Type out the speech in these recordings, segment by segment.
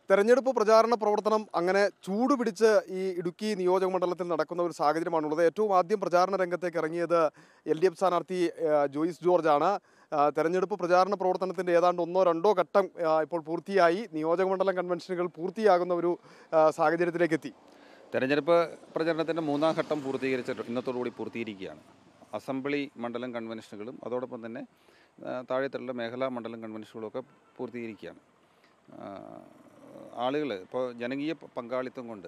തെരഞ്ഞെടുപ്പ് പ്രചാരണ പ്രവർത്തനം അങ്ങനെ ചൂട് പിടിച്ച് ഈ ഇടുക്കി നിയോജക മണ്ഡലത്തിൽ നടക്കുന്ന ഒരു സാഹചര്യമാണുള്ളത് ഏറ്റവും ആദ്യം പ്രചാരണ രംഗത്തേക്ക് ഇറങ്ങിയത് എൽ ഡി എഫ് സ്ഥാനാർത്ഥി ആ, ജോയിസ് ജോർജ് ആണ് ആ, തെരഞ്ഞെടുപ്പ് പ്രചാരണ പ്രവർത്തനത്തിന്റെ ഏതാണ്ട് ഒന്നോ രണ്ടോ ഘട്ടം ആ, ഇപ്പോൾ പൂർത്തിയായി നിയോജക മണ്ഡലം കൺവെൻഷനുകൾ പൂർത്തിയാകുന്ന ഒരു ആ, സാഹചര്യത്തിലേക്ക് എത്തി തെരഞ്ഞെടുപ്പ് പ്രചരണത്തിൻ്റെ മൂന്നാം ഘട്ടം പൂർത്തീകരിച്ചിട്ട് ഇന്നത്തോടുകൂടി പൂർത്തീകരിക്കുകയാണ് അസംബ്ലി മണ്ഡലം കൺവെൻഷനുകളും അതോടൊപ്പം തന്നെ ആ, താഴെത്തട്ടുള്ള മേഖലാ മണ്ഡലം കൺവെൻഷനുകളൊക്കെ പൂർത്തീകരിക്കുകയാണ് ആളുകൾ ഇപ്പോൾ ജനകീയ പ- പങ്കാളിത്തം കൊണ്ട്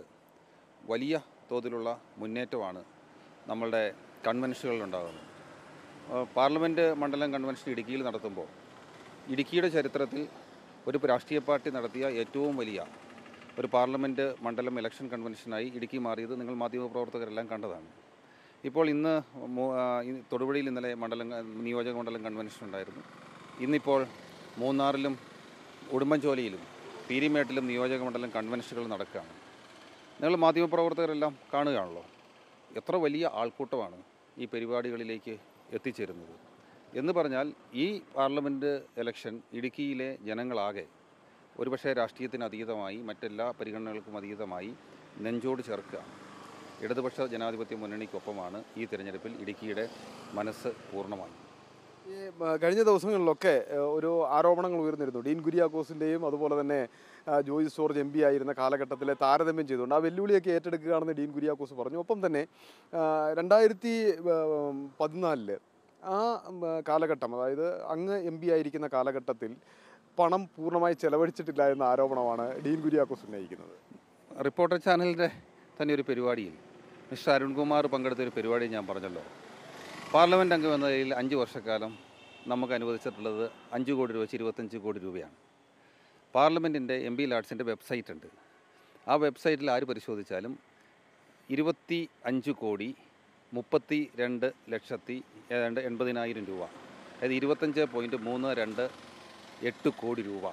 വലിയ തോതിലുള്ള മുന്നേറ്റമാണ് നമ്മളുടെ കൺവെൻഷനുകളിലുണ്ടാകുന്നത് ആ, പാർലമെൻറ്റ് മണ്ഡലം കൺവെൻഷൻ ഇടുക്കിയിൽ നടത്തുമ്പോൾ ഇടുക്കിയുടെ ചരിത്രത്തിൽ ഒരു രാഷ്ട്രീയ പാർട്ടി നടത്തിയ ഏറ്റവും വലിയ ഒരു പാർലമെൻറ്റ് മണ്ഡലം ഇലക്ഷൻ കൺവെൻഷനായി ഇടുക്കി മാറിയത് നിങ്ങൾ മാധ്യമപ്രവർത്തകരെല്ലാം കണ്ടതാണ് ഇപ്പോൾ ഇന്ന് മൂ- ആ, ഈ തൊടുപുഴയിൽ ഇന്നലെ മണ്ഡലം നിയോജക മണ്ഡലം കൺവെൻഷൻ ഉണ്ടായിരുന്നു ഇന്നിപ്പോൾ മൂന്നാറിലും ഉടുമ്പൻചോലയിലും പീരിമേട്ടിലും നിയോജക മണ്ഡലം കൺവെൻഷനുകൾ നടക്കുകയാണ് നിങ്ങൾ മാധ്യമപ്രവർത്തകരെല്ലാം കാണുകയാണല്ലോ എത്ര വലിയ ആൾക്കൂട്ടമാണ് ഈ പരിപാടികളിലേക്ക് എത്തിച്ചേരുന്നത് എന്ന് പറഞ്ഞാൽ ഈ പാർലമെൻറ്റ് ഇലക്ഷൻ ഇടുക്കിയിലെ ജനങ്ങളാകെ ഒരുപക്ഷെ രാഷ്ട്രീയത്തിന് അതീതമായി മറ്റെല്ലാ പരിഗണനകൾക്കും അതീതമായി നെഞ്ചോട് ചേർക്കുകയാണ് ഇടതുപക്ഷ ജനാധിപത്യ മുന്നണിക്കൊപ്പമാണ് ഈ തിരഞ്ഞെടുപ്പിൽ ഇടുക്കിയുടെ മനസ്സ് പൂർണ്ണമായി ഈ ആ, കഴിഞ്ഞ ദിവസങ്ങളിലൊക്കെ ആ, ഒരു ആരോപണങ്ങൾ ഉയർന്നിരുന്നു ഡീൻ കുര്യാക്കോസിൻ്റെയും അതുപോലെ തന്നെ ആ, ജോയിസ് ജോർജ് എം പി ആയിരുന്ന കാലഘട്ടത്തിലെ താരതമ്യം ചെയ്തുകൊണ്ട് ആ വെല്ലുവിളിയൊക്കെ ഏറ്റെടുക്കുകയാണെന്ന് ഡീൻ കുര്യാക്കോസ് പറഞ്ഞു ഒപ്പം തന്നെ ആ, രണ്ടായിരത്തി ആ, പതിനാലില് ആ ഉം, കാലഘട്ടം അതായത് അങ്ങ് എം പി ആയിരിക്കുന്ന കാലഘട്ടത്തിൽ പണം പൂർണ്ണമായി ചെലവഴിച്ചിട്ടില്ല എന്ന ആരോപണമാണ് ഡീൻ കുര്യാക്കോസ് ഉന്നയിക്കുന്നത് റിപ്പോർട്ടർ ചാനലിൻ്റെ തന്നെ ഒരു പരിപാടിയിൽ മിസ്റ്റർ അരുൺകുമാർ പങ്കെടുത്ത ഒരു പരിപാടി ഞാൻ പറഞ്ഞല്ലോ പാർലമെൻറ്റ് അംഗം എന്ന നിലയിൽ അഞ്ച് വർഷക്കാലം നമുക്ക് അനുവദിച്ചിട്ടുള്ളത് അഞ്ച് കോടി രൂപ വെച്ച് ഇരുപത്തഞ്ച് കോടി രൂപയാണ് പാർലമെൻറ്റിൻ്റെ എം പി ലാഡ്സിൻ്റെ വെബ്സൈറ്റ് ഉണ്ട് ആ വെബ്സൈറ്റിൽ ആര് പരിശോധിച്ചാലും ഇരുപത്തി അഞ്ച് കോടി മുപ്പത്തി രണ്ട് ലക്ഷത്തി ഏതാണ്ട് എൺപതിനായിരം രൂപ അതായത് ഇരുപത്തഞ്ച് പോയിൻറ്റ് മൂന്ന് രണ്ട് എട്ട് കോടി രൂപ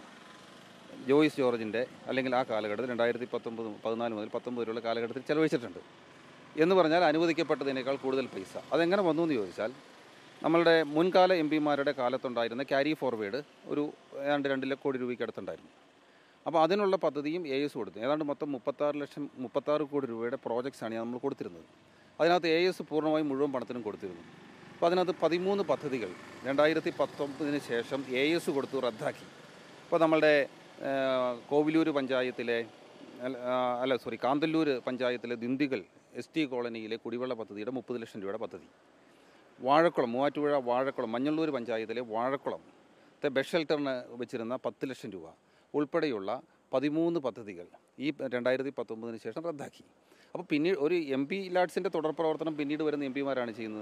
ജോയിസ് ജോർജിൻ്റെ അല്ലെങ്കിൽ ആ കാലഘട്ടത്തിൽ രണ്ടായിരത്തി പത്തൊമ്പത് പതിനാല് മുതൽ പത്തൊമ്പത് വരെയുള്ള കാലഘട്ടത്തിൽ ചെലവഴിച്ചിട്ടുണ്ട് എന്ന് പറഞ്ഞാൽ അനുവദിക്കപ്പെട്ടതിനേക്കാൾ കൂടുതൽ പൈസ അതെങ്ങനെ വന്നു എന്ന് ചോദിച്ചാൽ നമ്മളുടെ മുൻകാല എം പിമാരുടെ കാലത്തുണ്ടായിരുന്ന ക്യാരി ഫോർവേഡ് ഒരു ഏതാണ്ട് രണ്ട് ലക്ഷം കോടി രൂപയ്ക്ക് അടുത്തുണ്ടായിരുന്നു അപ്പോൾ അതിനുള്ള പദ്ധതിയും എ എസ് കൊടുത്തു ഏതാണ്ട് മൊത്തം മുപ്പത്താറ് ലക്ഷം മുപ്പത്താറ് കോടി രൂപയുടെ പ്രോജക്ട്സാണ് നമ്മൾ കൊടുത്തിരുന്നത് അതിനകത്ത് എ എസ് പൂർണ്ണമായും മുഴുവൻ പണത്തിനും കൊടുത്തിരുന്നു അപ്പോൾ അതിനകത്ത് പതിമൂന്ന് പദ്ധതികൾ രണ്ടായിരത്തി പത്തൊമ്പതിന് ശേഷം എ എസ് കൊടുത്തു റദ്ദാക്കി ഇപ്പോൾ നമ്മളുടെ ആ, കോവിലൂർ പഞ്ചായത്തിലെ അല്ല- ആ, അല്ല സോറി കാന്തല്ലൂർ പഞ്ചായത്തിലെ ദിന്തികൾ എസ് ടി കോളനിയിലെ കുടിവെള്ള പദ്ധതിയുടെ മുപ്പത് ലക്ഷം രൂപയുടെ പദ്ധതി വാഴക്കുളം മൂവാറ്റുപുഴ വാഴക്കുളം മഞ്ഞള്ളൂർ പഞ്ചായത്തിലെ വാഴക്കുളത്തെ ബെഡ് ഷെൽട്ടറിന് വെച്ചിരുന്ന പത്ത് ലക്ഷം രൂപ ഉൾപ്പെടെയുള്ള പതിമൂന്ന് പദ്ധതികൾ ഈ രണ്ടായിരത്തി പത്തൊമ്പതിന് ശേഷം റദ്ദാക്കി അപ്പോൾ പിന്നീട് ഒരു എം പി ലാഡ്സിൻ്റെ തുടർ പ്രവർത്തനം പിന്നീട് വരുന്ന എം പിമാരാണ് ചെയ്യുന്നത്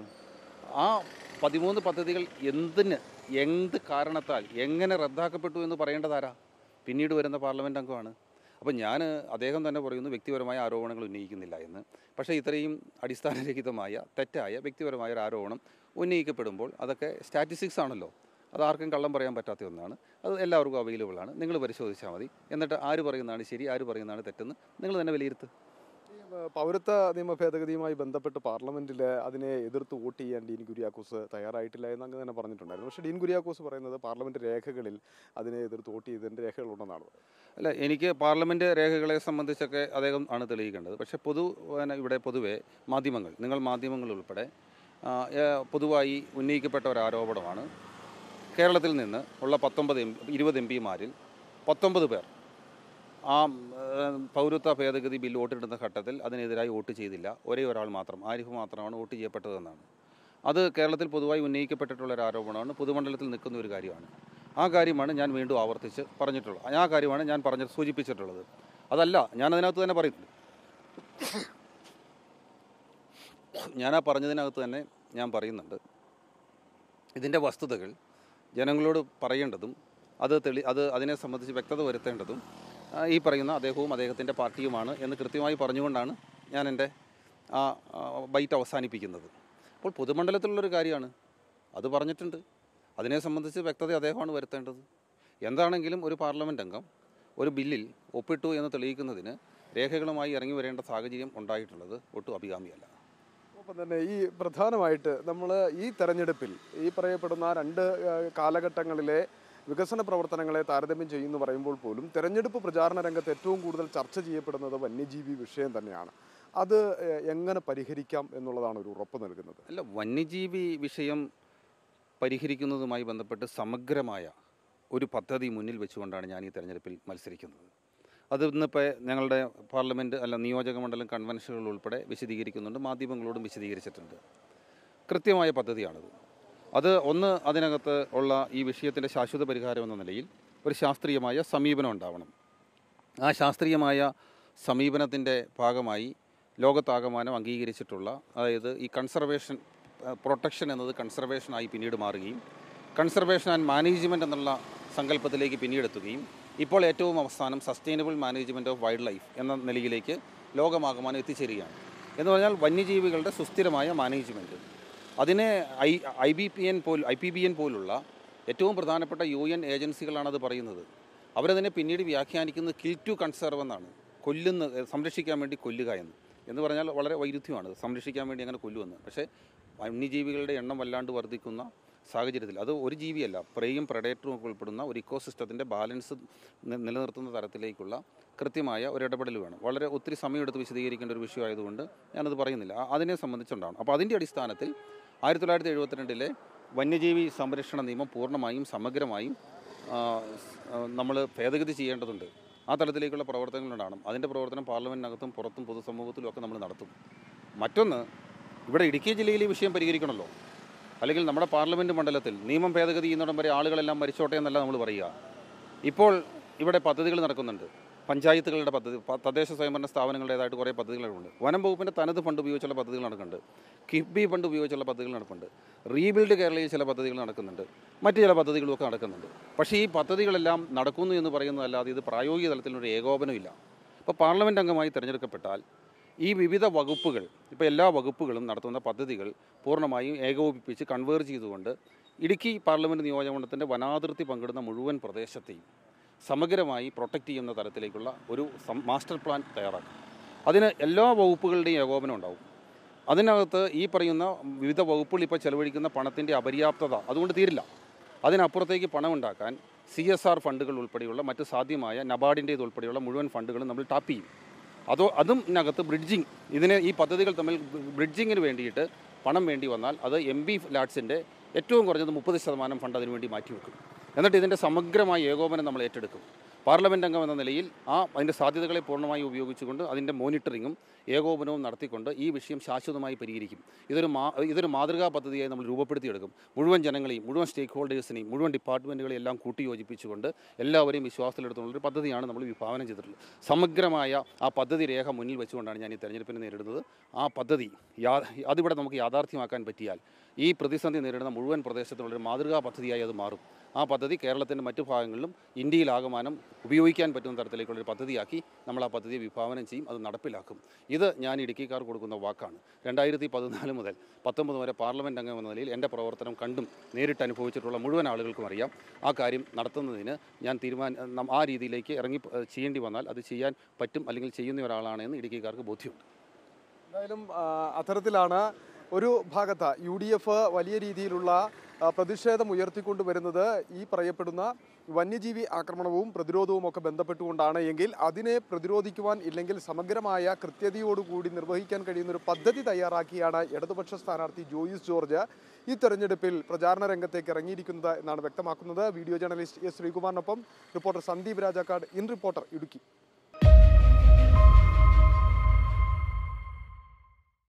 ആ പതിമൂന്ന് പദ്ധതികൾ എന്തിന് എന്ത് കാരണത്താൽ എങ്ങനെ റദ്ദാക്കപ്പെട്ടു എന്ന് പറയേണ്ടതാരാ പിന്നീട് വരുന്ന പാർലമെൻറ്റ് അംഗമാണ് അപ്പോൾ ഞാൻ അദ്ദേഹം തന്നെ പറയുന്നു വ്യക്തിപരമായ ആരോപണങ്ങൾ ഉന്നയിക്കുന്നില്ല എന്ന് പക്ഷേ ഇത്രയും അടിസ്ഥാനരഹിതമായ തെറ്റായ വ്യക്തിപരമായ ഒരു ആരോപണം ഉന്നയിക്കപ്പെടുമ്പോൾ അതൊക്കെ സ്റ്റാറ്റിസ്റ്റിക്സ് ആണല്ലോ അത് ആർക്കും കള്ളം പറയാൻ പറ്റാത്ത ഒന്നാണ് അത് എല്ലാവർക്കും അവൈലബിൾ ആണ് നിങ്ങൾ പരിശോധിച്ചാൽ മതി എന്നിട്ട് ആര് പറയുന്നതാണ് ശരി ആര് പറയുന്നതാണ് തെറ്റെന്ന് നിങ്ങൾ തന്നെ വിലയിരുത്തുക ഈ, ആ, പൗരത്വ നിയമ ഭേദഗതിയുമായി ബന്ധപ്പെട്ട് പാർലമെന്റിൽ അതിനെ എതിർത്ത് വോട്ട് ചെയ്യാൻ ഡീൻ കുര്യാക്കോസ് തയ്യാറായിട്ടില്ല എന്ന് അങ്ങ് തന്നെ പറഞ്ഞിട്ടുണ്ടായിരുന്നു പക്ഷേ ഡീൻ കുര്യാക്കോസ് പറയുന്നത് പാർലമെന്റ് രേഖകളിൽ അതിനെ എതിർത്ത് വോട്ട് ചെയ്തതിന്റെ രേഖകളുണ്ടെന്നാണ് പറയുന്നത്. അല്ല എനിക്ക് പാർലമെൻറ്റ് രേഖകളെ സംബന്ധിച്ചൊക്കെ അദ്ദേഹം ആണ് തെളിയിക്കേണ്ടത് പക്ഷേ പൊതു പിന്നെ ഇവിടെ പൊതുവെ മാധ്യമങ്ങൾ നിങ്ങൾ മാധ്യമങ്ങൾ ഉൾപ്പെടെ ആ, ഏ, പൊതുവായി ഉന്നയിക്കപ്പെട്ട ഒരു ആരോപണമാണ് കേരളത്തിൽ നിന്ന് ഉള്ള പത്തൊമ്പത് എം ഇരുപത് എം പിമാരിൽ പത്തൊമ്പത് പേർ ആ ഏ, പൗരത്വ ഭേദഗതി ബിൽ വോട്ടിടുന്ന ഘട്ടത്തിൽ അതിനെതിരായി വോട്ട് ചെയ്തില്ല ഒരേ ഒരാൾ മാത്രം ആരിഫ് മാത്രമാണ് വോട്ട് ചെയ്യപ്പെട്ടതെന്നാണ് അത് കേരളത്തിൽ പൊതുവായി ഉന്നയിക്കപ്പെട്ടിട്ടുള്ള ഒരു ആരോപണമാണ് പൊതുമണ്ഡലത്തിൽ നിൽക്കുന്ന ഒരു കാര്യമാണ് ആ കാര്യമാണ് ഞാൻ വീണ്ടും ആവർത്തിച്ച് പറഞ്ഞിട്ടുള്ളത് ആ കാര്യമാണ് ഞാൻ പറഞ്ഞ സൂചിപ്പിച്ചിട്ടുള്ളത് അതല്ല ഞാൻ അതിനകത്ത് തന്നെ പറയുന്നുണ്ട് ഞാൻ ആ പറഞ്ഞതിനകത്ത് തന്നെ ഞാൻ പറയുന്നുണ്ട് ഇതിൻ്റെ വസ്തുതകൾ ജനങ്ങളോട് പറയേണ്ടതും അത് തെളി അത് അതിനെ സംബന്ധിച്ച് വ്യക്തത വരുത്തേണ്ടതും ആ, ഈ പറയുന്ന അദ്ദേഹവും അദ്ദേഹത്തിൻ്റെ പാർട്ടിയുമാണ് എന്ന് കൃത്യമായി പറഞ്ഞുകൊണ്ടാണ് ഞാൻ എൻ്റെ ആ ആ, ബൈറ്റ് അവസാനിപ്പിക്കുന്നത് അപ്പോൾ പൊതുമണ്ഡലത്തിലുള്ളൊരു കാര്യമാണ് അത് പറഞ്ഞിട്ടുണ്ട് അതിനെ സംബന്ധിച്ച് വ്യക്തത അദ്ദേഹമാണ് വരുത്തേണ്ടത് എന്താണെങ്കിലും ഒരു പാർലമെൻറ്റ് അംഗം ഒരു ബില്ലിൽ ഒപ്പിട്ടു എന്ന് തെളിയിക്കുന്നതിന് രേഖകളുമായി ഇറങ്ങി വരേണ്ട സാഹചര്യം ഉണ്ടായിട്ടുള്ളത് ഒട്ടും അഭികാമ്യമല്ല ഒപ്പം തന്നെ ഈ പ്രധാനമായിട്ട് നമ്മൾ ഈ തെരഞ്ഞെടുപ്പിൽ ഈ പറയപ്പെടുന്ന രണ്ട് ആ, കാലഘട്ടങ്ങളിലെ വികസന പ്രവർത്തനങ്ങളെ താരതമ്യം ചെയ്യുന്നു പറയുമ്പോൾ പോലും തെരഞ്ഞെടുപ്പ് പ്രചാരണ രംഗത്ത് ഏറ്റവും കൂടുതൽ ചർച്ച ചെയ്യപ്പെടുന്നത് വന്യജീവി വിഷയം തന്നെയാണ് അത് ഏഹ്, എങ്ങനെ പരിഹരിക്കാം എന്നുള്ളതാണ് ഒരു ഉറപ്പ് നൽകുന്നത് അല്ല വന്യജീവി വിഷയം പരിഹരിക്കുന്നതുമായി ബന്ധപ്പെട്ട് സമഗ്രമായ ഒരു പദ്ധതി മുന്നിൽ വെച്ചുകൊണ്ടാണ് ഞാൻ ഈ തെരഞ്ഞെടുപ്പിൽ മത്സരിക്കുന്നത് അത് ഇന്നിപ്പോൾ ഞങ്ങളുടെ പാർലമെൻറ്റ് അല്ല നിയോജക മണ്ഡലം കൺവെൻഷനുകൾ ഉൾപ്പെടെ വിശദീകരിക്കുന്നുണ്ട് മാധ്യമങ്ങളോടും വിശദീകരിച്ചിട്ടുണ്ട് കൃത്യമായ പദ്ധതിയാണത് അത് ഒന്ന് അതിനകത്ത് ഉള്ള ഈ വിഷയത്തിൻ്റെ ശാശ്വത പരിഹാരം എന്ന നിലയിൽ ഒരു ശാസ്ത്രീയമായ സമീപനം ഉണ്ടാവണം ആ ശാസ്ത്രീയമായ സമീപനത്തിൻ്റെ ഭാഗമായി ലോകത്താകമാനം അംഗീകരിച്ചിട്ടുള്ള അതായത് ഈ കൺസർവേഷൻ പ്രൊട്ടക്ഷൻ എന്നത് കൺസർവേഷനായി പിന്നീട് മാറുകയും കൺസർവേഷൻ ആൻഡ് മാനേജ്മെൻറ്റ് എന്നുള്ള സങ്കല്പത്തിലേക്ക് പിന്നീടെത്തുകയും ഇപ്പോൾ ഏറ്റവും അവസാനം sustainable management of wild life എന്ന നിലയിലേക്ക് ലോകമാകമാനം എത്തിച്ചേരുകയാണ് എന്ന് പറഞ്ഞാൽ വന്യജീവികളുടെ സുസ്ഥിരമായ മാനേജ്മെൻറ്റ് അതിനെ I I B P N പോൽ ഐ പി ബി എൻ പോലുള്ള ഏറ്റവും പ്രധാനപ്പെട്ട യു എൻ ഏജൻസികളാണ് അത് പറയുന്നത് അവരതിനെ പിന്നീട് വ്യാഖ്യാനിക്കുന്നത് കിൽ ടു കൺസർവ് എന്നാണ് കൊല്ലുന്ന സംരക്ഷിക്കാൻ വേണ്ടി കൊല്ലുക എന്ന് എന്ന് പറഞ്ഞാൽ വളരെ വൈരുദ്ധ്യമാണ് സംരക്ഷിക്കാൻ വേണ്ടി അങ്ങനെ കൊല്ലുമെന്ന് പക്ഷേ വന്യജീവികളുടെ എണ്ണം വല്ലാണ്ട് വർദ്ധിക്കുന്ന സാഹചര്യത്തിൽ അത് ഒരു ജീവിയല്ല പ്രേയും പ്രഡേറ്ററും ഒക്കെ ഉൾപ്പെടുന്ന ഒരു ഇക്കോസിസ്റ്റത്തിൻ്റെ ബാലൻസ് നി- നിലനിർത്തുന്ന തരത്തിലേക്കുള്ള കൃത്യമായ ഒരു ഇടപെടൽ വേണം വളരെ ഒത്തിരി സമയമെടുത്ത് വിശദീകരിക്കേണ്ട ഒരു വിഷയമായതുകൊണ്ട് ഞാനത് പറയുന്നില്ല ആ- അതിനെ സംബന്ധിച്ചുണ്ടാവണം അപ്പോൾ അതിൻ്റെ അടിസ്ഥാനത്തിൽ ആയിരത്തി തൊള്ളായിരത്തി എഴുപത്തിരണ്ടിലെ വന്യജീവി സംരക്ഷണ നിയമം പൂർണ്ണമായും സമഗ്രമായും നമ്മൾ ഭേദഗതി ചെയ്യേണ്ടതുണ്ട് ആ തലത്തിലേക്കുള്ള പ്രവർത്തനങ്ങൾ ഉണ്ടാകണം അതിൻ്റെ പ്രവർത്തനം പാർലമെൻറ്റിനകത്തും പുറത്തും പൊതുസമൂഹത്തിലും ഒക്കെ നമ്മൾ നടത്തും മറ്റൊന്ന് ഇവിടെ ഇടുക്കി ജില്ലയിൽ ഈ വിഷയം പരിഹരിക്കണമല്ലോ അല്ലെങ്കിൽ നമ്മുടെ പാർലമെൻറ്റ് മണ്ഡലത്തിൽ നിയമം ഭേദഗതി ചെയ്യുന്നിടം വരെ ആളുകളെല്ലാം മരിച്ചോട്ടെ എന്നല്ല നമ്മൾ പറയുക ഇപ്പോൾ ഇവിടെ പദ്ധതികൾ നടക്കുന്നുണ്ട് പഞ്ചായത്തുകളുടെ പദ്ധതി പ- തദ്ദേശ സ്വയംഭരണ സ്ഥാപനങ്ങളുടേതായിട്ട് കുറേ പദ്ധതികളുണ്ട് വനം വകുപ്പിൻ്റെ തനത് ഫണ്ട് ഉപയോഗിച്ചുള്ള പദ്ധതികൾ നടക്കുന്നുണ്ട് കിഫ്ബി ഫണ്ട് ഉപയോഗിച്ചുള്ള പദ്ധതികൾ നടക്കുന്നുണ്ട് റീബിൽഡ് കേരളയിൽ ചില പദ്ധതികൾ നടക്കുന്നുണ്ട് മറ്റു ചില പദ്ധതികളും ഒക്കെ നടക്കുന്നുണ്ട് പക്ഷേ ഈ പദ്ധതികളെല്ലാം നടക്കുന്നു എന്ന് പറയുന്നതല്ലാതെ ഇത് പ്രായോഗിക തലത്തിലൊരു ഏകോപനമില്ല ഇപ്പോൾ പാർലമെൻറ്റ് അംഗമായി തിരഞ്ഞെടുക്കപ്പെട്ടാൽ ഈ വിവിധ വകുപ്പുകൾ ഇപ്പോൾ എല്ലാ വകുപ്പുകളും നടത്തുന്ന പദ്ധതികൾ പൂർണ്ണമായും ഏകോപിപ്പിച്ച് കൺവേർജ് ചെയ്തുകൊണ്ട് ഇടുക്കി പാർലമെൻറ്റ് നിയോജകമണ്ഡലത്തിൻ്റെ വനാതിർത്തി പങ്കിടുന്ന മുഴുവൻ പ്രദേശത്തെയും സമഗ്രമായി പ്രൊട്ടക്റ്റ് ചെയ്യുന്ന തരത്തിലേക്കുള്ള ഒരു സം- മാസ്റ്റർ പ്ലാൻ തയ്യാറാക്കും അതിന് എല്ലാ വകുപ്പുകളുടെയും ഏകോപനം ഉണ്ടാവും അതിനകത്ത് ഈ പറയുന്ന വിവിധ വകുപ്പുകൾ ഇപ്പോൾ ചെലവഴിക്കുന്ന പണത്തിൻ്റെ അപര്യാപ്തത അതുകൊണ്ട് തീരില്ല അതിനപ്പുറത്തേക്ക് പണം ഉണ്ടാക്കാൻ സി എസ് ആർ ഫണ്ടുകൾ ഉൾപ്പെടെയുള്ള മറ്റ് സാധ്യമായ നബാർഡിൻ്റേത് ഉൾപ്പെടെയുള്ള മുഴുവൻ ഫണ്ടുകളും നമ്മൾ ടാപ്പ് ചെയ്യും അതോ അതും ഇതിനകത്ത് ബ്രിഡ്ജിങ് ഇതിനെ ഈ പദ്ധതികൾ തമ്മിൽ ബ്രിഡ്ജിങ്ങിന് വേണ്ടിയിട്ട് പണം വേണ്ടി വന്നാൽ അത് എം ബി ലാഡ്സിൻ്റെ ഏറ്റവും കുറഞ്ഞത് മുപ്പത് ശതമാനം ഫണ്ട് അതിനുവേണ്ടി മാറ്റിവെക്കും എന്നിട്ട് ഇതിൻ്റെ സമഗ്രമായ ഏകോപനം നമ്മൾ ഏറ്റെടുക്കും പാർലമെൻറ്റ് അംഗം എന്ന നിലയിൽ ആ അതിൻ്റെ സാധ്യതകളെ പൂർണ്ണമായി ഉപയോഗിച്ചുകൊണ്ട് അതിൻ്റെ മോണിറ്ററിങ്ങും ഏകോപനവും നടത്തിക്കൊണ്ട് ഈ വിഷയം ശാശ്വതമായി പരിഹരിക്കും ഇതൊരു മാ ഇതൊരു മാതൃകാ പദ്ധതിയായി നമ്മൾ രൂപപ്പെടുത്തിയെടുക്കും മുഴുവൻ ജനങ്ങളെയും മുഴുവൻ സ്റ്റേക്ക് ഹോൾഡേഴ്സിനെയും മുഴുവൻ ഡിപ്പാർട്ട്മെൻറ്റുകളെയും എല്ലാം കൂട്ടിയോജിപ്പിച്ചുകൊണ്ട് എല്ലാവരെയും വിശ്വാസത്തിലെടുത്തുള്ളൊരു പദ്ധതിയാണ് നമ്മൾ വിഭാവനം ചെയ്തിട്ടുള്ളത് സമഗ്രമായ ആ പദ്ധതി രേഖ മുന്നിൽ വെച്ചുകൊണ്ടാണ് ഞാൻ ഈ തെരഞ്ഞെടുപ്പിനെ നേരിടുന്നത് ആ പദ്ധതി യാ അതിവിടെ നമുക്ക് യാഥാർത്ഥ്യമാക്കാൻ പറ്റിയാൽ ഈ പ്രതിസന്ധി നേരിടുന്ന മുഴുവൻ പ്രദേശത്തുള്ളൊരു മാതൃകാ പദ്ധതിയായി അത് മാറും ആ പദ്ധതി കേരളത്തിൻ്റെ മറ്റു ഭാഗങ്ങളിലും ഇന്ത്യയിലാകമാനം ഉപയോഗിക്കാൻ പറ്റുന്ന തരത്തിലേക്കുള്ളൊരു പദ്ധതിയാക്കി നമ്മൾ ആ പദ്ധതിയെ വിഭാവനം ചെയ്യും അത് നടപ്പിലാക്കും ഇത് ഞാൻ ഇടുക്കിക്കാർ കൊടുക്കുന്ന വാക്കാണ് രണ്ടായിരത്തി പതിനാല് മുതൽ പത്തൊമ്പത് വരെ പാർലമെൻറ്റ് അംഗം എന്ന നിലയിൽ എൻ്റെ പ്രവർത്തനം കണ്ടും നേരിട്ട് അനുഭവിച്ചിട്ടുള്ള മുഴുവൻ ആളുകൾക്കും അറിയാം ആ കാര്യം നടത്തുന്നതിന് ഞാൻ തീരുമാന നം- ആ രീതിയിലേക്ക് ഇറങ്ങി ഏഹ്, ചെയ്യേണ്ടി വന്നാൽ അത് ചെയ്യാൻ പറ്റും അല്ലെങ്കിൽ ചെയ്യുന്ന ഒരാളാണ് എന്ന് ഇടുക്കിക്കാർക്ക് ബോധ്യമുണ്ട് എന്തായാലും ആ, അത്തരത്തിലാണ് ഒരു ഭാഗത്ത് യു ഡി എഫ് വലിയ രീതിയിലുള്ള ആ, പ്രതിഷേധം ഉയർത്തിക്കൊണ്ട് വരുന്നത് ഈ പറയപ്പെടുന്ന വന്യജീവി ആക്രമണവും പ്രതിരോധവും ഒക്കെ ബന്ധപ്പെട്ടുകൊണ്ടാണ് എങ്കിൽ അതിനെ പ്രതിരോധിക്കുവാൻ ഇല്ലെങ്കിൽ സമഗ്രമായ കൃത്യതയോടുകൂടി നിർവഹിക്കാൻ കഴിയുന്ന ഒരു പദ്ധതി തയ്യാറാക്കിയാണ് ഇടതുപക്ഷ സ്ഥാനാർത്ഥി ജോയിസ് ജോർജ് ഈ തെരഞ്ഞെടുപ്പിൽ പ്രചാരണ രംഗത്തേക്ക് ഇറങ്ങിയിരിക്കുന്നത് എന്നാണ് വ്യക്തമാക്കുന്നത് വീഡിയോ ജേർണലിസ്റ്റ് എസ് ശ്രീകുമാറിനൊപ്പം reporter Sandeep Rajakkad in reporter Idukki